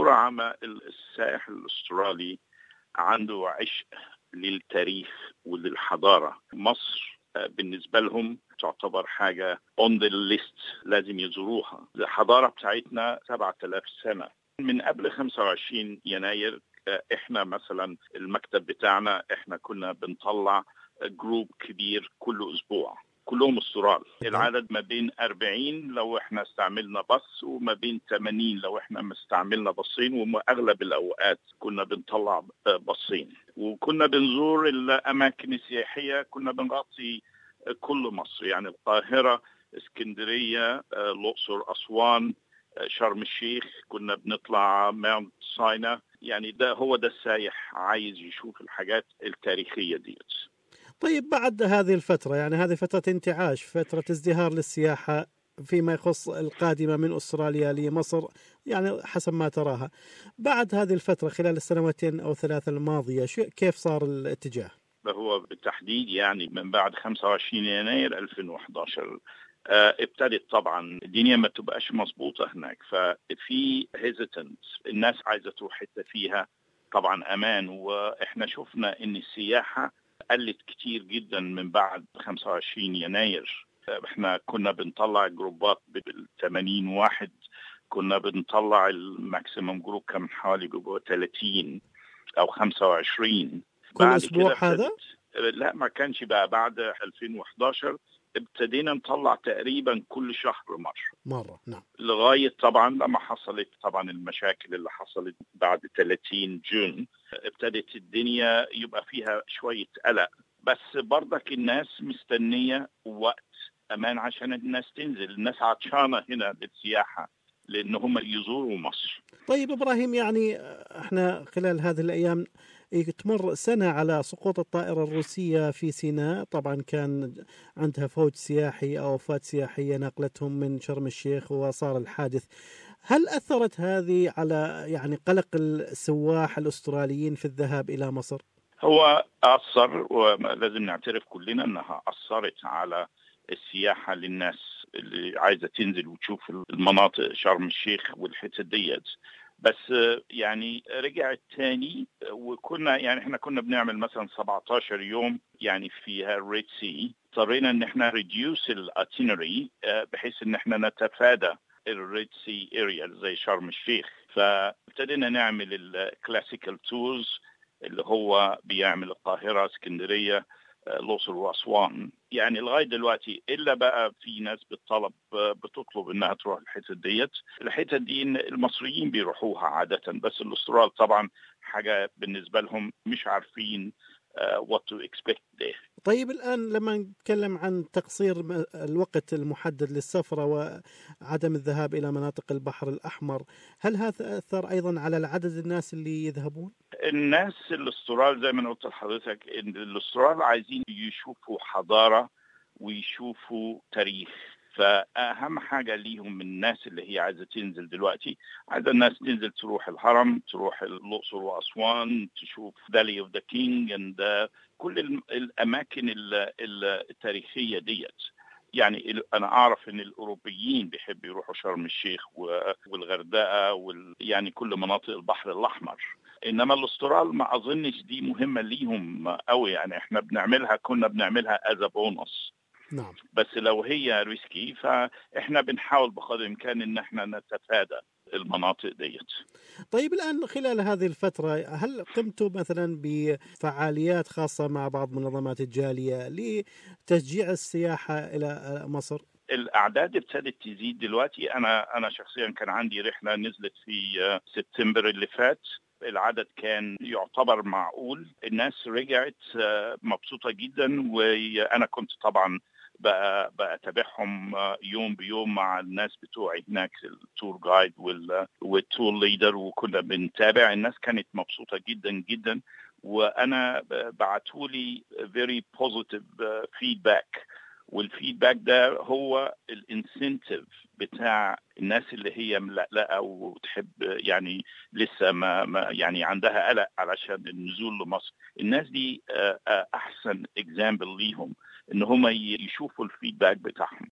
بصورة عامة السائح الأسترالي عنده عشق للتاريخ وللحضارة مصر بالنسبة لهم تعتبر حاجة on the list لازم يزوروها الحضارة بتاعتنا 7000 سنة من قبل 25 يناير احنا مثلا المكتب بتاعنا احنا كنا بنطلع جروب كبير كل اسبوع كلهم استرال العدد ما بين 40 لو احنا استعملنا بص وما بين 80 لو احنا استعملنا بصين واغلب الاوقات كنا بنطلع بصين وكنا بنزور الاماكن السياحيه كنا بنغطي كل مصر يعني القاهره اسكندريه الاقصر اسوان شرم الشيخ كنا بنطلع ماونت ساينا يعني ده هو ده السايح عايز يشوف الحاجات التاريخية ديت طيب بعد هذه الفترة يعني هذه فترة انتعاش فترة ازدهار للسياحة فيما يخص القادمة من أستراليا لمصر يعني حسب ما تراها بعد هذه الفترة خلال السنواتين أو ثلاثة الماضية كيف صار الاتجاه؟ هو بالتحديد يعني من بعد 25 يناير 2011 ابتدت طبعا الدنيا ما تبقاش مظبوطه هناك ففي هيزيتنت الناس عايزه تروح حته فيها طبعا امان واحنا شفنا ان السياحه قلت كتير جدا من بعد 25 يناير احنا كنا بنطلع جروبات بال 80 واحد كنا بنطلع الماكسيمم جروب كان حوالي بيبقوا 30 او 25 كل اسبوع هذا؟ لا ما كانش بقى بعد 2011 ابتدينا نطلع تقريبا كل شهر مره مره نعم لغايه طبعا لما حصلت طبعا المشاكل اللي حصلت بعد 30 جون ابتدت الدنيا يبقى فيها شويه قلق بس برضك الناس مستنيه وقت امان عشان الناس تنزل الناس عطشانه هنا للسياحه لان هم يزوروا مصر طيب ابراهيم يعني احنا خلال هذه الايام تمر سنة على سقوط الطائرة الروسية في سيناء طبعا كان عندها فوج سياحي أو وفاة سياحية نقلتهم من شرم الشيخ وصار الحادث هل أثرت هذه على يعني قلق السواح الأستراليين في الذهاب إلى مصر؟ هو أثر ولازم نعترف كلنا أنها أثرت على السياحة للناس اللي عايزة تنزل وتشوف المناطق شرم الشيخ والحتت ديت بس يعني رجعت تاني وكنا يعني احنا كنا بنعمل مثلا 17 يوم يعني فيها الريد سي اضطرينا ان احنا ريديوس الاتينري بحيث ان احنا نتفادى الريد سي اريا زي شرم الشيخ فابتدينا نعمل الكلاسيكال تورز اللي هو بيعمل القاهره اسكندريه الاقصر واسوان يعني لغايه دلوقتي الا بقى في ناس بالطلب بتطلب انها تروح الحتت ديت الحتت دي المصريين بيروحوها عاده بس الاسترال طبعا حاجه بالنسبه لهم مش عارفين وات تو اكسبكت طيب الان لما نتكلم عن تقصير الوقت المحدد للسفره وعدم الذهاب الى مناطق البحر الاحمر هل هذا اثر ايضا على العدد الناس اللي يذهبون الناس الاسترال زي ما قلت لحضرتك ان الاسترال عايزين يشوفوا حضاره ويشوفوا تاريخ فاهم حاجه ليهم من الناس اللي هي عايزه تنزل دلوقتي عايزه الناس تنزل تروح الهرم تروح الاقصر واسوان تشوف فالي اوف ذا كينج اند كل الاماكن التاريخيه ديت يعني انا اعرف ان الاوروبيين بيحبوا يروحوا شرم الشيخ والغردقه وال يعني كل مناطق البحر الاحمر انما الاسترال ما اظنش دي مهمه ليهم قوي يعني احنا بنعملها كنا بنعملها از بونص نعم بس لو هي ريسكي فاحنا بنحاول بقدر الامكان ان احنا نتفادى المناطق ديت طيب الان خلال هذه الفتره هل قمتوا مثلا بفعاليات خاصه مع بعض منظمات الجاليه لتشجيع السياحه الى مصر؟ الاعداد ابتدت تزيد دلوقتي انا انا شخصيا كان عندي رحله نزلت في سبتمبر اللي فات العدد كان يعتبر معقول الناس رجعت مبسوطة جدا وأنا كنت طبعا بتابعهم يوم بيوم مع الناس بتوعي هناك التور جايد والتور ليدر وكنا بنتابع الناس كانت مبسوطة جدا جدا وأنا بعتولي very positive feedback والفيدباك ده هو الانسنتيف بتاع الناس اللي هي ملقلقه وتحب يعني لسه ما, ما يعني عندها قلق علشان النزول لمصر الناس دي احسن اكزامبل ليهم ان هم يشوفوا الفيدباك بتاعهم